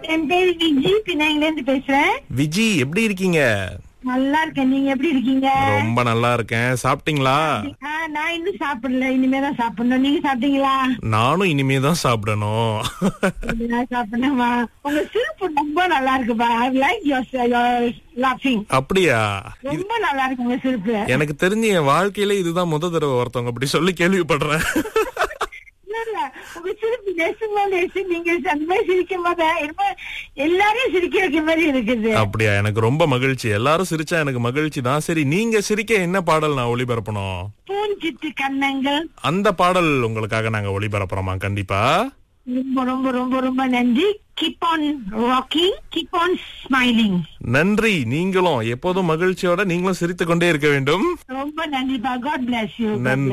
என் பேரு விஜி பினாயில இருந்து பேசுறேன் விஜி எப்படி இருக்கீங்க நல்லா இருக்கேன் நீங்க எப்படி இருக்கீங்க ரொம்ப நல்லா இருக்கேன் சாப்பிட்டீங்களா ஆ, நான் இன்னும் சாப்பிடல இனிமேதான் சாப்பிடணும் நீங்க சாப்பிட்டீங்களா நானும் இனிமே தான் சாப்பிடணும் நான் சாப்பிடணுமா உங்க சிரிப்பு ரொம்ப நல்லா இருக்குப்பா ஐ லைக் யோர் லாஃபிங் அப்படியா ரொம்ப நல்லா இருக்கு உங்க சிரிப்பு எனக்கு தெரிஞ்சு என் வாழ்க்கையில இதுதான் முத தடவை ஒருத்தவங்க அப்படி சொல்லி கேள்விப்படுறேன் இல்ல, இல்ல உங்க சிரிப்பு நெசுமா நெசு நீங்க அந்த மாதிரி சிரிக்கும் போது என்னமோ எல்லாரையும் சிரிக்க வைக்க மாதிரி இருக்குது அப்படியா எனக்கு ரொம்ப மகிழ்ச்சி எல்லாரும் சிரிச்சா எனக்கு மகிழ்ச்சி தான் சரி நீங்க சிரிக்க என்ன பாடல் நான் ஒளிபரப்பணும் பூஞ்சிட்டு கண்ணங்கள் அந்த பாடல் உங்களுக்காக நாங்க ஒளிபரப்புறோமா கண்டிப்பா ரொம்ப ரொம்ப ரொம்ப ரொம்ப நன்றி keep on rocking keep on smiling நன்றி நீங்களும் எப்போதும் மகிழ்ச்சியோட நீங்களும் சிரித்துக் கொண்டே இருக்க வேண்டும் ரொம்ப நன்றிப்பா காட் பிளஸ் யூ நன்றி